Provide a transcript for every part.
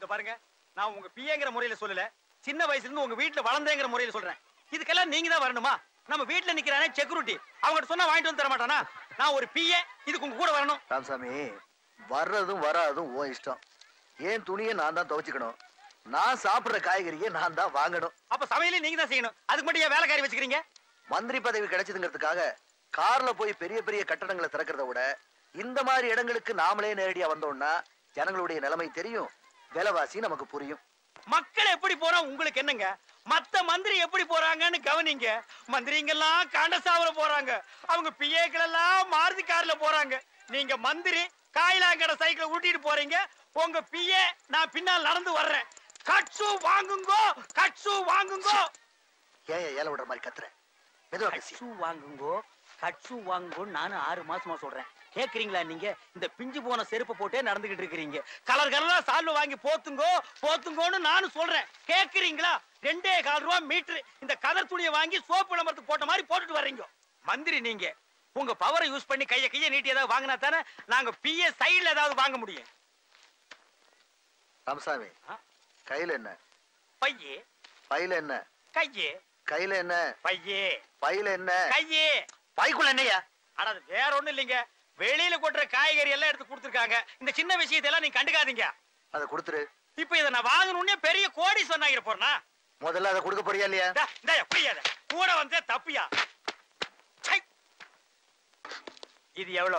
இந்த பாருங்க நான் உங்க பிஏங்கிற முறையில சொல்லல சின்ன வயசுல இருந்து உங்க வீட்டுல வளர்ந்தேங்கிற முறையில சொல்றேன் இதுக்கெல்லாம் நீங்க தான் வரணுமா நம்ம வீட்டுல நிக்கிறானே செக்யூரிட்டி அவங்ககிட்ட சொன்னா வாங்கிட்டு வந்து தர மாட்டானா நான் ஒரு பிஏ இதுக்கு உங்க கூட வரணும் ராமசாமி வர்றதும் வராதும் உன் இஷ்டம் ஏன் துணியை நான் தான் துவைச்சுக்கணும் நான் சாப்பிடுற காய்கறியை நான் தான் வாங்கணும் அப்ப சமையலையும் நீங்க தான் செய்யணும் அதுக்கு மட்டும் ஏன் வேலைக்காரி வச்சுக்கிறீங்க மந்திரி பதவி கிடைச்சதுங்கிறதுக்காக கார்ல போய் பெரிய பெரிய கட்டடங்களை திறக்கிறத விட இந்த மாதிரி இடங்களுக்கு நாமளே நேரடியா வந்தோம்னா ஜனங்களுடைய நிலைமை தெரியும் விலைவாசி நமக்கு புரியும் மக்கள் எப்படி போறா உங்களுக்கு என்னங்க மத்த மந்திரி எப்படி போறாங்கன்னு கவனிங்க மந்திரிங்கெல்லாம் காண்டசாவல போறாங்க அவங்க பிஏக்கள் எல்லாம் மாருதி கார்ல போறாங்க நீங்க மந்திரி காயிலாங்கடை சைக்கிள் ஊட்டிட்டு போறீங்க உங்க பிஏ நான் பின்னால் நடந்து வர்றேன் கட்சு வாங்குங்கோ கட்சு வாங்குங்கோ ஏன் ஏன் ஏல விடுற மாதிரி கத்துற மெதுவா பேசி கட்சு வாங்குங்கோ கட்சு வாங்குங்கோன்னு நானும் ஆறு மாசமா சொல்றேன் கேக்குறீங்களா நீங்க இந்த பிஞ்சு போன செருப்பு போட்டே நடந்துகிட்டு இருக்கிறீங்க கலர் கலரா சால்வ வாங்கி போத்துங்கோ போத்துங்கோன்னு நானும் சொல்றேன் கேக்குறீங்களா ரெண்டே கால் ரூபா மீட்டர் இந்த கதர் துணியை வாங்கி சோப்பு விளம்பரத்துக்கு போட்ட மாதிரி போட்டுட்டு வர்றீங்க மந்திரி நீங்க உங்க பவரை யூஸ் பண்ணி கைய கைய நீட்டி ஏதாவது வாங்கினா தானே நாங்க பிஏ சைடுல ஏதாவது வாங்க முடியும் ராமசாமி ஆ? கையில என்ன பையே பையில என்ன கையே கையில என்ன பையே பையில என்ன கையே பைக்குள்ள என்னையா ஆனா அது வேற ஒண்ணும் இல்லைங்க வெளியில கொட்டுற காய்கறி எல்லாம் எடுத்து கொடுத்துருக்காங்க இந்த சின்ன விஷயத்தை எல்லாம் நீங்க கண்டுக்காதீங்க அதை கொடுத்துரு இப்ப இதை நான் வாங்கணும்னே பெரிய கோடி சொன்னாங்க போறனா முதல்ல அதை கொடுக்க போறியா இல்லையா இந்த எப்படியா இத? கூட வந்தே தப்பியா சை. இது எவ்வளோ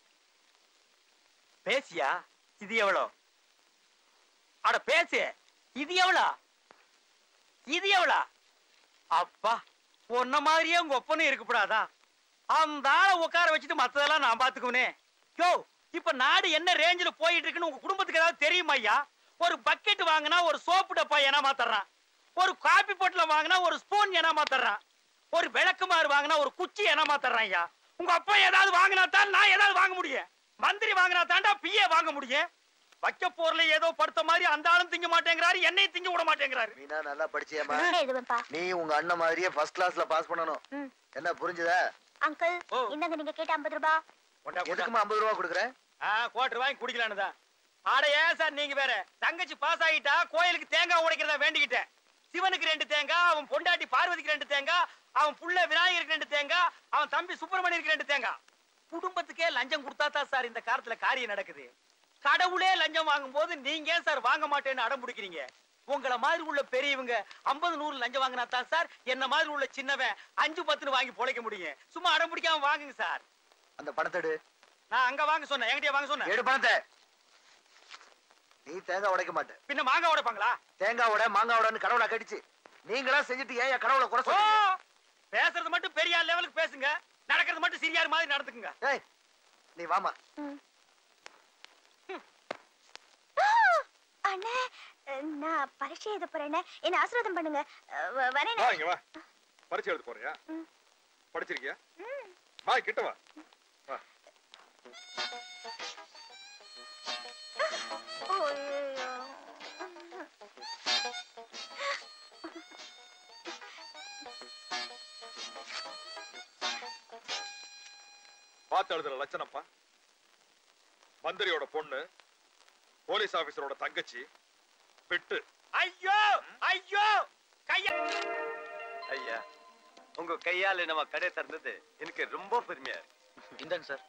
பேசியா இது எவ்வளோ அட பேசு இது எவ்வளோ இது எவ்வளோ அப்பா உன்ன மாதிரியே உங்க ஒப்பனும் இருக்கக்கூடாதா அந்த ஆளை உட்கார வச்சுட்டு மத்ததெல்லாம் நான் பாத்துக்குவனே யோ இப்ப நாடு என்ன ரேஞ்சில் போயிட்டு இருக்குன்னு உங்க குடும்பத்துக்கு ஏதாவது தெரியுமா ஐயா ஒரு பக்கெட் வாங்கினா ஒரு சோப்பு டப்பா ஏனா தர்றான் ஒரு காபி பொட்டில் வாங்கினா ஒரு ஸ்பூன் ஏனா தர்றான் ஒரு விளக்குமாறு வாங்கினா ஒரு குச்சி ஏனா தர்றான் ஐயா உங்க அப்பா ஏதாவது வாங்கினா தான் நான் ஏதாவது வாங்க முடியும் மந்திரி வாங்கினா தாண்டா பிஏ வாங்க முடியும் வைக்க போர்ல ஏதோ படுத்த மாதிரி அந்த ஆளும் திங்க மாட்டேங்கிறாரு என்னையும் திங்க விட மாட்டேங்கிறாரு மீனா நல்லா படிச்சியம்மா எழுதுவேன்ப்பா நீ உங்க அண்ணன் மாதிரியே ஃபர்ஸ்ட் கிளாஸ்ல பாஸ் பண்ணணும் ம். என்ன புரிஞ்சுதா அங்கிள் ஓ. இந்தாங்க நீங்க கேட்ட ஐம்பது ரூபாய் கொண்டா, கொண்டா. எதுக்குமா ஐம்பது ரூபா கொடுக்குறேன் ஆ கோட்டர் வாங்கி குடிக்கலான்னு தான் ஆட ஏன் சார் நீங்க வேற தங்கச்சி பாஸ் ஆகிட்டா கோயிலுக்கு தேங்காய் உடைக்கிறதா வேண்டிக்கிட்டேன் சிவனுக்கு ரெண்டு தேங்காய் அவன் பொண்டாட்டி பார்வதிக்கு ரெண்டு தேங்காய் அவன் புள்ள விநாயகருக்கு ரெண்டு தேங்காய் அவன் தம்பி சுப்பிரமணியருக்கு ரெண்டு தேங்காய் குடும்பத்துக்கே லஞ்சம் கொடுத்தா தான் சார் இந்த காலத்துல காரியம் நடக்குது கடவுளே லஞ்சம் வாங்கும்போது நீங்க ஏன் சார் வாங்க மாட்டேன்னு அடம் பிடிக்கிறீங்க உங்கள மாதிரி உள்ள பெரியவங்க ஐம்பது நூறு லஞ்சம் வாங்கினா தான் சார் என்ன மாதிரி உள்ள சின்னவன் அஞ்சு பத்துன்னு வாங்கி பொழைக்க முடியும் சும்மா அடம் பிடிக்காம வாங்குங்க சார் அந்த பணத்தை எடு நான் அங்க வாங்க சொன்னேன் என்கிட்டயே வாங்க சொன்னேன் எடு பணத்தை நீ தேங்காய் உடைக்க மாட்டே பின்ன மாங்காய் உடைப்பாங்களா தேங்காய் உட மாங்காய் உடன்னு கடவுளை கடிச்சு நீங்களா செஞ்சுட்டு ஏன் என் கடவுளை குறை ஓ சொல்றீங்க பேசுறது மட்டும் பெரிய ஆள் லெவலுக்கு பேசுங்க நடக்கிறது மட்டும் சிறியார் மாதிரி நடந்துக்குங்க ஏய் நீ வாமா அண்ணே நான் பரீட்சை எழுத போறேன் என்ன ஆசீர்வாதம் பண்ணுங்க வ- வரேன் வா இங்க வா பரிச்சை எழுத போறியா ம். படிச்சிருக்கியா வா கிட்ட வா வா ஐயையோ. பார்த்து எழுதுற லட்சணப்பா மந்திரியோட பொண்ணு போலீஸ் ஆபீசரோட தங்கச்சி பெட்டு ஐயோ ஐயோ கைய ஐயா உங்க கையால நம்ம கடை திறந்தது எனக்கு ரொம்ப பெருமையா இருக்கு இந்தாங்க சார்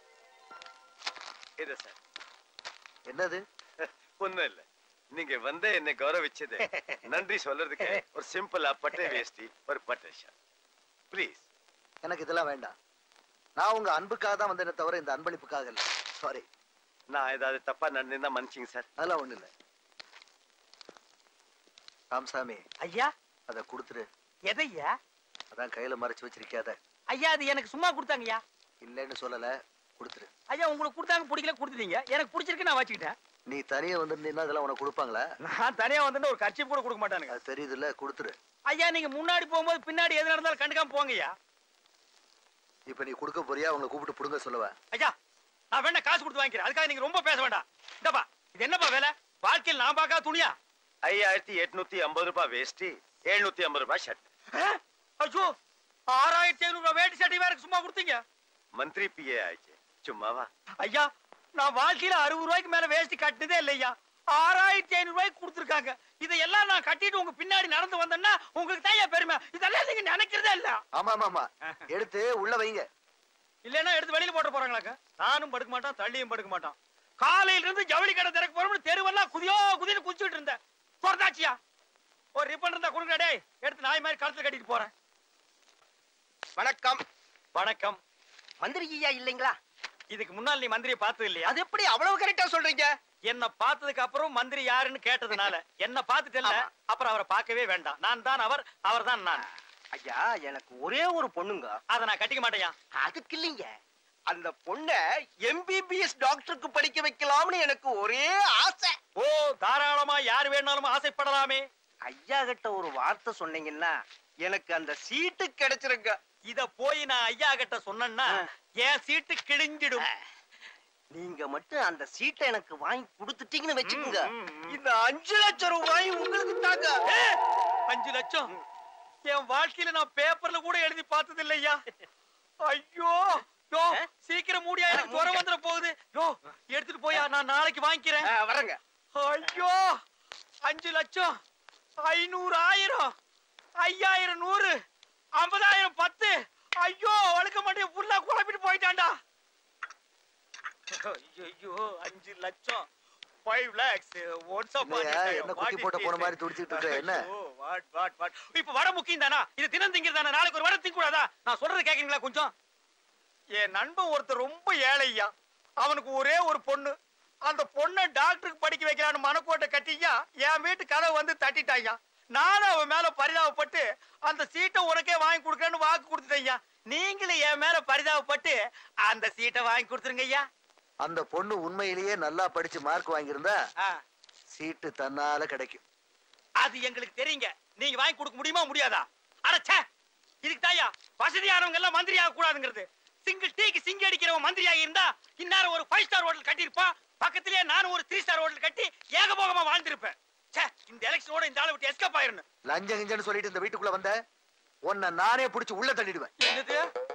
இது சார் என்னது ஒண்ணும் இல்ல நீங்க வந்து என்னை கௌரவிச்சது நன்றி சொல்றதுக்கு ஒரு சிம்பிளா பட்டை வேஷ்டி ஒரு பட்டை ஷர்ட் ப்ளீஸ் எனக்கு இதெல்லாம் வேண்டாம் நான் உங்க அன்புக்காக தான் வந்தேனே தவிர இந்த அன்பளிப்புக்காக இல்லை சாரி நான் ஏதாவது தப்பா நடந்திருந்தா மன்னிச்சிங்க சார் அதெல்லாம் ஒண்ணு இல்லை ராமசாமி ஐயா அதை கொடுத்துரு எதையா அதான் கையில மறைச்சு வச்சிருக்காத ஐயா அது எனக்கு சும்மா கொடுத்தாங்கய்யா இல்லைன்னு சொல்லல கொடுத்துரு ஐயா உங்களுக்கு கொடுத்தாங்க பிடிக்கல கொடுத்துட்டீங்க எனக்கு பிடிச்சிருக்கு நான் வச்சுக்கிட்டேன் நீ தனியா வந்திருந்தீங்கன்னா இதெல்லாம் உனக்கு கொடுப்பாங்களா நான் தனியா வந்துட்டு ஒரு கட்சி கூட கொடுக்க மாட்டானுங்க அது தெரியுதுல்ல கொடுத்துரு ஐயா நீங்க முன்னாடி போகும்போது பின்னாடி எது நடந்தாலும் கண்டுக்காம போங்கய்யா இப்ப நீ கொடுக்க போறியா அவங்களை கூப்பிட்டு புடுங்க சொல்லுவேன் ஐயா நான் வேணா காசு கொடுத்து வாங்கிக்கிறேன் அதுக்காக நீங்க ரொம்ப பேச வேண்டாம் இந்தப்பா இது என்னப்பா வேலை வாழ்க்கையில் நான் பார்க்காத துணியா ஐயாயிரத்தி எட்நூத்தி ஐம்பது ரூபாய் வேஷ்டி எழுநூத்தி ஐம்பது ரூபாய் ஷர்ட் ஆ? ஐயோ ஆறாயிரத்தி ஐநூறு ரூபாய் வேட்டி சட்டை வேற சும்மா கொடுத்தீங்க மந்திரி பிஏ ஆயிடுச்சு சும்மாவா ஐயா நான் வாழ்க்கையில அறுபது ரூபாய்க்கு மேல வேஷ்டி கட்டினதே இல்லையா ஆறாயிரத்தி ஐநூறு ரூபாய்க்கு கொடுத்துருக்காங்க இதையெல்லாம் நான் கட்டிட்டு உங்க பின்னாடி நடந்து வந்தேன்னா உங்களுக்கு தான் என் பெருமை இதெல்லாம் நீங்க நினைக்கிறதே இல்ல ஆமா ஆமா ஆமா எடுத்து உள்ள வைங்க இல்லைன்னா எடுத்து வெளியில போட்டு போறாங்களாக்க நானும் படுக்க மாட்டான் தள்ளியும் படுக்க மாட்டான் காலையில இருந்து ஜவுளி கடை திறக்க போறோம்னு தெருவெல்லாம் குதியோ குதின்னு குதிச்சுட்டு இருந்தேன் பொறந்தாச்சியா ஒரு ரிப்பன் இருந்தா கொடுங்க டேய் எடுத்து நாய் மாதிரி கழுத்துல கட்டிட்டு போறேன் வணக்கம் வணக்கம் மந்திரி ஐயா இல்லைங்களா இதுக்கு முன்னால் நீ மந்திரியை பார்த்தது இல்லையா அது எப்படி அவ்வளவு கரெக்டா சொல்றீங்க என்ன பார்த்ததுக்கு அப்புறம் மந்திரி யாருன்னு கேட்டதுனால என்ன பார்த்துட்டல ஆமா. அப்புறம் அவரை பார்க்கவே வேண்டாம் நான் தான் அவர் அவர் தான் நான் ஐயா எனக்கு ஒரே ஒரு பொண்ணுங்க அதை நான் கட்டிக்க மாட்டேயா அதுக்கு இல்லைங்க அந்த பொண்ண எம்பிபிஎஸ் டாக்டருக்கு படிக்க வைக்கலாம்னு எனக்கு ஒரே ஆசை ஓ தாராளமா யார் வேணாலும் ஆசைப்படலாமே ஐயா கிட்ட ஒரு வார்த்தை சொன்னீங்கன்னா எனக்கு அந்த சீட்டு கிடைச்சிருங்க இத போய் நான் ஐயா கிட்ட சொன்னேன்னா ஆ. என் சீட்டு கிழிஞ்சிடும் நீங்க மட்டும் அந்த சீட்டை எனக்கு வாங்கி கொடுத்துட்டீங்கன்னு வச்சுக்கோங்க ம், ம், ம். இந்த அஞ்சு லட்சம் ரூபாய் உங்களுக்கு தாங்க ஏ, அஞ்சு லட்சம் என் வாழ்க்கையில நான் பேப்பர்ல கூட எழுதி பார்த்தது இல்லையா ஐயோ யோ சீக்கிரம் மூடியா எனக்கு ஜுரம் வந்துட போகுது யோ எடுத்துட்டு போயா நான் நாளைக்கு வாங்கிக்கிறேன் ஆ, வரேங்க ஐயோ அஞ்சு லட்சம் ஐநூறு ஆயிரம் ஐயாயிரம் நூறு ஐம்பதாயிரம் பத்து ஐயோ வழுக்க மாட்டேன் ஃபுல்லா குழப்பிட்டு போயிட்டான்டா ஐயோ அஞ்சு லட்சம் ஃபைவ் லேக்ஸ் ஒன்ஸ் இல்லையா, என்ன குத்தி போட்ட போன மாதிரி துடிச்சிட்டு இருக்க, என்ன? வாட் வாட் வாட் இப்ப வட முக்கியம் தானா இது தினம் திங்கிறது தானே நாளைக்கு ஒரு வட திங்க கூடாதா நான் சொல்றது கேக்குறீங்களா கொஞ்சம் என் நண்பன் ஒருத்தர் ரொம்ப ஏழையா அவனுக்கு ஒரே ஒரு பொண்ணு அந்த பொண்ணை டாக்டருக்கு படிக்க வைக்கலான்னு மனக்கோட்டை கட்டியா என் வீட்டு கதவை வந்து தட்டிட்டாய்யா நானும் அவன் மேல பரிதாபப்பட்டு அந்த சீட்டை உனக்கே வாங்கி கொடுக்கறேன்னு வாக்கு கொடுத்துட்டேன்யா நீங்களும் என் மேல பரிதாபப்பட்டு அந்த சீட்டை வாங்கி கொடுத்துருங்க ஐயா அந்த பொண்ணு உண்மையிலேயே நல்லா படிச்சு மார்க் வாங்கியிருந்தா ஆ, சீட்டு தன்னால கிடைக்கும் அது எங்களுக்கு தெரியுங்க நீங்க வாங்கி கொடுக்க முடியுமா முடியாதா அடச்சே இதுக்கு தாயா வசதியானவங்க எல்லாம் மந்திரி ஆக கூடாதுங்கிறது சிங்கிள் டீக்கு சிங்கி அடிக்கிறவன் மந்திரியாக இருந்தா இன்னார ஒரு ஃபைவ் ஸ்டார் ஹோட்டல் கட்டியிருப்பான் பக்கத்திலேயே நானும் ஒரு த்ரீ ஸ்டார் ஹோட்டல் கட்டி ஏகபோகமா வாழ்ந்திருப்பேன் ச்சே இந்த எலெக்ஷனோட இந்த ஆளை விட்டு எஸ்கேப் ஆயிரணும் லஞ்சம் கிஞ்சன்னு சொல்லிட்டு இந்த வீட்டுக்குள்ள வந்த உன்னை நானே புடிச்சு உள்ள தள்ளிடுவேன் என்னது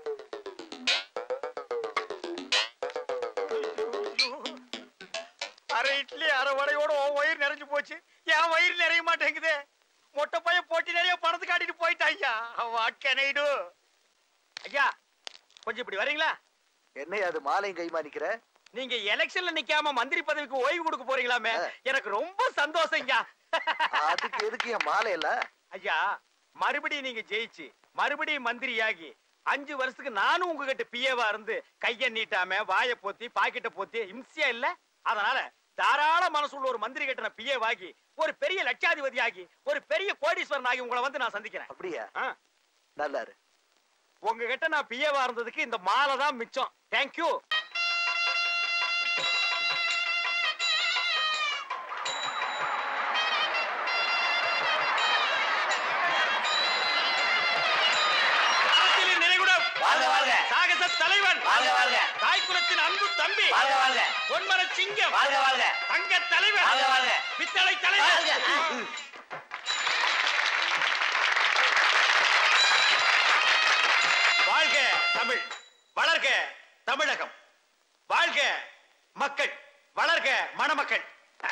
அரை இட்லி அரை வடையோட உன் வயிறு நிறைஞ்சு போச்சு என் வயிறு நிறைய மாட்டேங்குது மொட்டை பையன் போட்டி நிறைய பணத்தை காட்டிட்டு போயிட்டா ஐயா வாட் கேன் ஐ டு ஐயா கொஞ்சம் இப்படி வரீங்களா என்னைய அது மாலையும் கைமா நிக்கிற நீங்க எலெக்ஷன்ல நிக்காம மந்திரி பதவிக்கு ஓய்வு கொடுக்க போறீங்களாமே ஆ. எனக்கு ரொம்ப சந்தோஷம் ஐயா அதுக்கு எதுக்கு என் மாலை இல்ல ஐயா மறுபடியும் நீங்க ஜெயிச்சு மறுபடியும் மந்திரியாகி அஞ்சு வருஷத்துக்கு நானும் உங்ககிட்ட பிஏவா இருந்து கைய நீட்டாம வாயை போத்தி பாக்கெட்ட போத்தி இம்சியா இல்ல அதனால தாராள மனசுள்ள ஒரு மந்திரி கிட்ட நான் பிஏ வாகி ஒரு பெரிய லட்சாதிபதி ஆகி ஒரு பெரிய கோடீஸ்வரன் ஆகி உங்களை வந்து நான் சந்திக்கிறேன் அப்படியா ஆ, நல்லா இரு உங்ககிட்ட நான் பிஏவா இருந்ததுக்கு இந்த மாலை தான் மிச்சம் தேங்க்யூ அரசியலின் நிறைகுடம் வாழ்க, வாழ்க. சாகச தலைவன் வாழ்க, வாழ்க. தாய்க்குலத்தின் அன்பு தம்பி வாழ்க, வாழ்க. பொன்மர சிங்கம் வாழ்க வாழ்க தங்க தலைவர் வாழ்க, வாழ்க. பித்தளை தலைவர் வாழ்க. வாழ்க தமிழ் வளர்க தமிழகம் வாழ்க மக்கள் வளர்க மணமக்கள்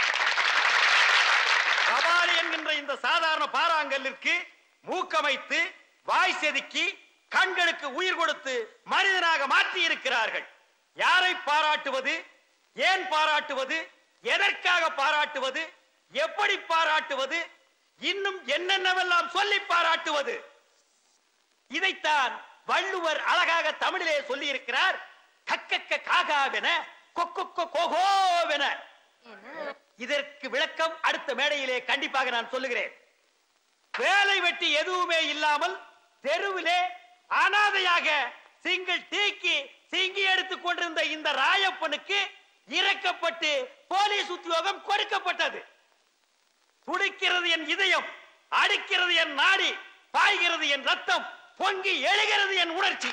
கபாலி என்கின்ற இந்த சாதாரண பாறாங்கல்லிற்கு மூக்கமைத்து வாய் செதுக்கி கண்களுக்கு உயிர் கொடுத்து மனிதனாக மாற்றி இருக்கிறார்கள் யாரை பாராட்டுவது ஏன் பாராட்டுவது எதற்காக பாராட்டுவது எப்படி பாராட்டுவது இன்னும் என்னென்னவெல்லாம் சொல்லி பாராட்டுவது இதைத்தான் வள்ளுவர் அழகாக தமிழிலே சொல்லி இருக்கிறார் கக்கக்க காகாவென கொக்கொக்க கோகோவென இதற்கு விளக்கம் அடுத்த மேடையிலே கண்டிப்பாக நான் சொல்லுகிறேன் வேலை வெட்டி எதுவுமே இல்லாமல் தெருவிலே அனாதையாக சிங்கிள் டீக்கு சிங்கி எடுத்துக் கொண்டிருந்த இந்த ராயப்பனுக்கு இறக்கப்பட்டு போலீஸ் உத்தியோகம் கொடுக்கப்பட்டது துடிக்கிறது என் இதயம் அடிக்கிறது என் நாடி பாய்கிறது என் ரத்தம் பொங்கி எழுகிறது என் உணர்ச்சி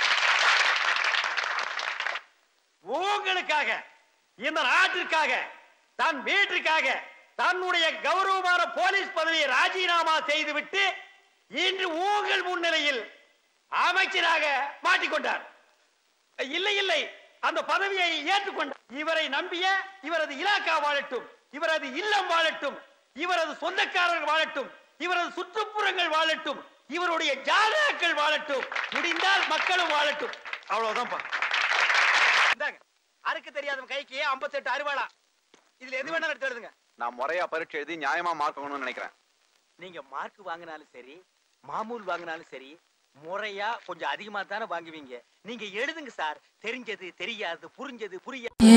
உங்களுக்காக இந்த நாட்டிற்காக தன் வீட்டிற்காக தன்னுடைய கௌரவமான போலீஸ் பதவியை ராஜினாமா செய்துவிட்டு இன்று உங்கள் முன்னிலையில் அமைச்சராக மாட்டிக்கொண்டார் இல்லை இல்லை அந்த பதவியை ஏற்றுக்கொண்டார் இவரை நம்பிய இவரது இலாக்கா வாழட்டும் இவரது இல்லம் வாழட்டும் இவரது சொந்தக்காரர்கள் வாழட்டும் இவரது சுற்றுப்புறங்கள் வாழட்டும் இவருடைய ஜாதகங்கள் வாழட்டும் முடிந்தால் மக்களும் வாழட்டும் அவ்வளவுதான்ப்பா இந்தாங்க அறுக்க தெரியாதவன் கைக்கு 58 அறுவாளா இதுல எது வேணாலும் எடுத்து எழுதுங்க நான் முறையா பரீட்சை எழுதி நியாயமா மார்க் வாங்கணும்னு நினைக்கிறேன் நீங்க மார்க் வாங்கினாலும் சரி மாமூல் வாங்கினாலும் சரி முறையா கொஞ்சம் அதிகமா தானே வாங்குவீங்க நீங்க எழுதுங்க சார் தெரிஞ்சது தெரியாது புரிஞ்சது புரிய